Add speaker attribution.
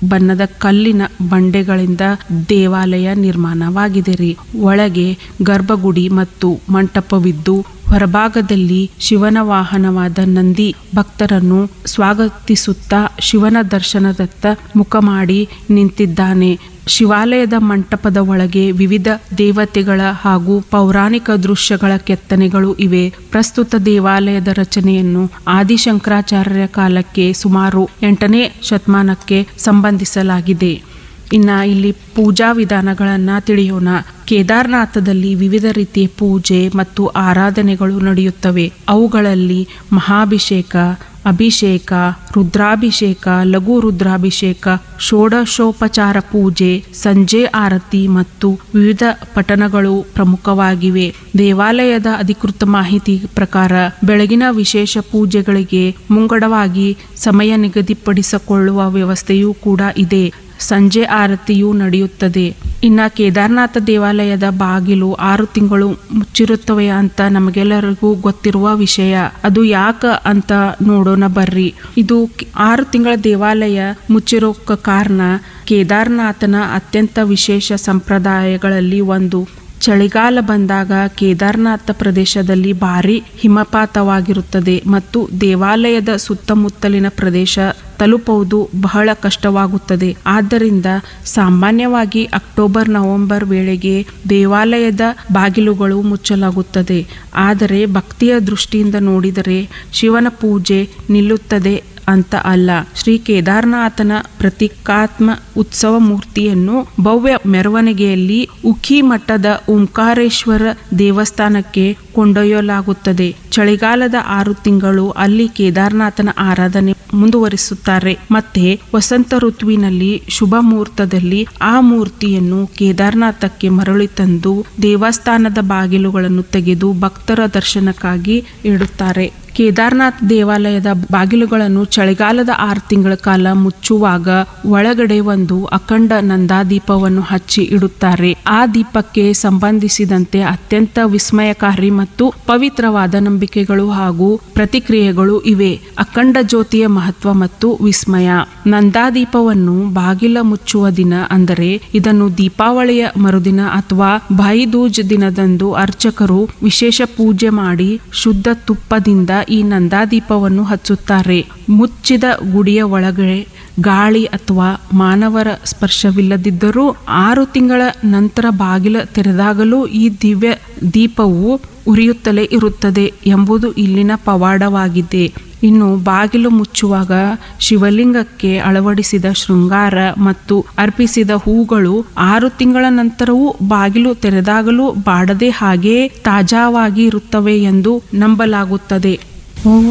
Speaker 1: ಬಣ್ಣದ ಕಲ್ಲಿನ ಬಂಡೆಗಳಿಂದ ದೇವಾಲಯ ನಿರ್ಮಾಣವಾಗಿದೆ ರೀ ಒಳಗೆ ಗರ್ಭಗುಡಿ ಮತ್ತು ಮಂಟಪವಿದ್ದು ಹೊರಭಾಗದಲ್ಲಿ ಶಿವನ ವಾಹನವಾದ ನಂದಿ ಭಕ್ತರನ್ನು ಸ್ವಾಗತಿಸುತ್ತಾ ಶಿವನ ದರ್ಶನದತ್ತ ಮುಖ ಮಾಡಿ ನಿಂತಿದ್ದಾನೆ ಶಿವಾಲಯದ ಮಂಟಪದ ಒಳಗೆ ವಿವಿಧ ದೇವತೆಗಳ ಹಾಗೂ ಪೌರಾಣಿಕ ದೃಶ್ಯಗಳ ಕೆತ್ತನೆಗಳು ಇವೆ ಪ್ರಸ್ತುತ ದೇವಾಲಯದ ರಚನೆಯನ್ನು ಆದಿಶಂಕರಾಚಾರ್ಯರ ಕಾಲಕ್ಕೆ ಸುಮಾರು ಎಂಟನೇ ಶತಮಾನಕ್ಕೆ ಸಂಬಂಧಿಸಲಾಗಿದೆ ಇನ್ನ ಇಲ್ಲಿ ಪೂಜಾ ವಿಧಾನಗಳನ್ನ ತಿಳಿಯೋಣ ಕೇದಾರನಾಥದಲ್ಲಿ ವಿವಿಧ ರೀತಿಯ ಪೂಜೆ ಮತ್ತು ಆರಾಧನೆಗಳು ನಡೆಯುತ್ತವೆ ಅವುಗಳಲ್ಲಿ ಮಹಾಭಿಷೇಕ ಅಭಿಷೇಕ ರುದ್ರಾಭಿಷೇಕ ಲಘು ರುದ್ರಾಭಿಷೇಕ ಷೋಡಶೋಪಚಾರ ಪೂಜೆ ಸಂಜೆ ಆರತಿ ಮತ್ತು ವಿವಿಧ ಪಠಣಗಳು ಪ್ರಮುಖವಾಗಿವೆ ದೇವಾಲಯದ ಅಧಿಕೃತ ಮಾಹಿತಿ ಪ್ರಕಾರ ಬೆಳಗಿನ ವಿಶೇಷ ಪೂಜೆಗಳಿಗೆ ಮುಂಗಡವಾಗಿ ಸಮಯ ನಿಗದಿಪಡಿಸಿಕೊಳ್ಳುವ ವ್ಯವಸ್ಥೆಯೂ ಕೂಡ ಇದೆ ಸಂಜೆ ಆರತಿಯೂ ನಡೆಯುತ್ತದೆ ಇನ್ನ ಕೇದಾರನಾಥ ದೇವಾಲಯದ ಬಾಗಿಲು ಆರು ತಿಂಗಳು ಮುಚ್ಚಿರುತ್ತವೆ ಅಂತ ನಮಗೆಲ್ಲರಿಗೂ ಗೊತ್ತಿರುವ ವಿಷಯ ಅದು ಯಾಕ ಅಂತ ನೋಡೋಣ ಬರ್ರಿ ಇದು ಕ್- ಆರು ತಿಂಗಳ ದೇವಾಲಯ ಮುಚ್ಚಿರೋಕ ಕಾರಣ ಕೇದಾರನಾಥನ ಅತ್ಯಂತ ವಿಶೇಷ ಸಂಪ್ರದಾಯಗಳಲ್ಲಿ ಒಂದು ಚಳಿಗಾಲ ಬಂದಾಗ ಕೇದಾರನಾಥ ಪ್ರದೇಶದಲ್ಲಿ ಭಾರಿ ಹಿಮಪಾತವಾಗಿರುತ್ತದೆ ಮತ್ತು ದೇವಾಲಯದ ಸುತ್ತಮುತ್ತಲಿನ ಪ್ರದೇಶ ತಲುಪುವುದು ಬಹಳ ಕಷ್ಟವಾಗುತ್ತದೆ ಆದ್ದರಿಂದ ಸಾಮಾನ್ಯವಾಗಿ ಅಕ್ಟೋಬರ್ ನವೆಂಬರ್ ವೇಳೆಗೆ ದೇವಾಲಯದ ಬಾಗಿಲುಗಳು ಮುಚ್ಚಲಾಗುತ್ತದೆ ಆದರೆ ಭಕ್ತಿಯ ದೃಷ್ಟಿಯಿಂದ ನೋಡಿದರೆ ಶಿವನ ಪೂಜೆ ನಿಲ್ಲುತ್ತದೆ ಅಂತ ಅಲ್ಲ ಶ್ರೀ ಕೇದಾರನಾಥನ ಪ್ರತೀಕಾತ್ಮ ಉತ್ಸವ ಮೂರ್ತಿಯನ್ನು ಭವ್ಯ ಮೆರವಣಿಗೆಯಲ್ಲಿ ಉಖಿ ಮಠದ ಓಂಕಾರೇಶ್ವರ ದೇವಸ್ಥಾನಕ್ಕೆ ಕೊಂಡೊಯ್ಯಲಾಗುತ್ತದೆ ಚಳಿಗಾಲದ ಆರು ತಿಂಗಳು ಅಲ್ಲಿ ಕೇದಾರನಾಥನ ಆರಾಧನೆ ಮುಂದುವರಿಸುತ್ತಾರೆ ಮತ್ತೆ ವಸಂತ ಋತುವಿನಲ್ಲಿ ಶುಭ ಮುಹೂರ್ತದಲ್ಲಿ ಆ ಮೂರ್ತಿಯನ್ನು ಕೇದಾರನಾಥಕ್ಕೆ ಮರಳಿ ತಂದು ದೇವಸ್ಥಾನದ ಬಾಗಿಲುಗಳನ್ನು ತೆಗೆದು ಭಕ್ತರ ದರ್ಶನಕ್ಕಾಗಿ ಇಡುತ್ತಾರೆ ಕೇದಾರನಾಥ್ ದೇವಾಲಯದ ಬಾಗಿಲುಗಳನ್ನು ಚಳಿಗಾಲದ ಆರು ತಿಂಗಳ ಕಾಲ ಮುಚ್ಚುವಾಗ ಒಳಗಡೆ ಒಂದು ಅಖಂಡ ನಂದಾದೀಪವನ್ನು ಹಚ್ಚಿ ಇಡುತ್ತಾರೆ ಆ ದೀಪಕ್ಕೆ ಸಂಬಂಧಿಸಿದಂತೆ ಅತ್ಯಂತ ವಿಸ್ಮಯಕಾರಿ ಮತ್ತು ಪವಿತ್ರವಾದ ನಂಬಿಕೆಗಳು ಹಾಗೂ ಪ್ರತಿಕ್ರಿಯೆಗಳು ಇವೆ ಅಖಂಡ ಜ್ಯೋತಿಯ ಮಹತ್ವ ಮತ್ತು ವಿಸ್ಮಯ ನಂದಾದೀಪವನ್ನು ಬಾಗಿಲ ಮುಚ್ಚುವ ದಿನ ಅಂದರೆ ಇದನ್ನು ದೀಪಾವಳಿಯ ಮರುದಿನ ಅಥವಾ ಭಾಯಿದೂಜ್ ದಿನದಂದು ಅರ್ಚಕರು ವಿಶೇಷ ಪೂಜೆ ಮಾಡಿ ಶುದ್ಧ ತುಪ್ಪದಿಂದ ಈ ನಂದಾದೀಪವನ್ನು ಹಚ್ಚುತ್ತಾರೆ ಮುಚ್ಚಿದ ಗುಡಿಯ ಒಳಗಡೆ ಗಾಳಿ ಅಥವಾ ಮಾನವರ ಸ್ಪರ್ಶವಿಲ್ಲದಿದ್ದರೂ ಆರು ತಿಂಗಳ ನಂತರ ಬಾಗಿಲ ತೆರೆದಾಗಲೂ ಈ ದಿವ್ಯ ದೀಪವು ಉರಿಯುತ್ತಲೇ ಇರುತ್ತದೆ ಎಂಬುದು ಇಲ್ಲಿನ ಪವಾಡವಾಗಿದೆ ಇನ್ನು ಬಾಗಿಲು ಮುಚ್ಚುವಾಗ ಶಿವಲಿಂಗಕ್ಕೆ ಅಳವಡಿಸಿದ ಶೃಂಗಾರ ಮತ್ತು ಅರ್ಪಿಸಿದ ಹೂಗಳು ಆರು ತಿಂಗಳ ನಂತರವೂ ಬಾಗಿಲು ತೆರೆದಾಗಲೂ ಬಾಡದೆ ಹಾಗೇ ತಾಜಾವಾಗಿ ಇರುತ್ತವೆ ಎಂದು ನಂಬಲಾಗುತ್ತದೆ